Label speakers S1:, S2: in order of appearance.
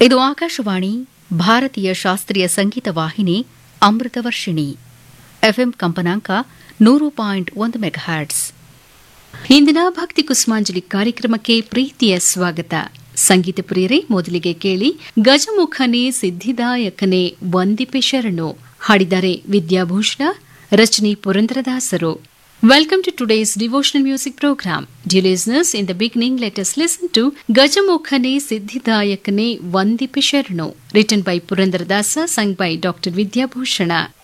S1: ಇದು ಆಕಾಶವಾಣಿ ಭಾರತೀಯ ಶಾಸ್ತ್ರೀಯ ಸಂಗೀತ ವಾಹಿನಿ ಅಮೃತವರ್ಷಿಣಿ ಎಫ್ಎಂ ಕಂಪನಾಂಕ ನೂರು ಪಾಯಿಂಟ್ ಒಂದು ಮೆಗಾಹ್ಯಾಟ್ಸ್ ಇಂದಿನ ಭಕ್ತಿ ಕುಸುಮಾಂಜಲಿ ಕಾರ್ಯಕ್ರಮಕ್ಕೆ ಪ್ರೀತಿಯ ಸ್ವಾಗತ ಸಂಗೀತ ಪ್ರಿಯರೇ ಮೊದಲಿಗೆ ಕೇಳಿ ಗಜಮುಖನೇ ಸಿದ್ಧಿದಾಯಕನೇ ವಂದಿಪೆ ಶರಣು ಹಾಡಿದ್ದಾರೆ ವಿದ್ಯಾಭೂಷಣ ರಚನಿ ಪುರಂದರದಾಸರು Welcome to today's devotional music program. Dear listeners, in the beginning, let us listen to Gajamokhane Siddhidayakane Vandipe Sharano, written by Purandaradasa, sung by Dr. Vidya Bhushana.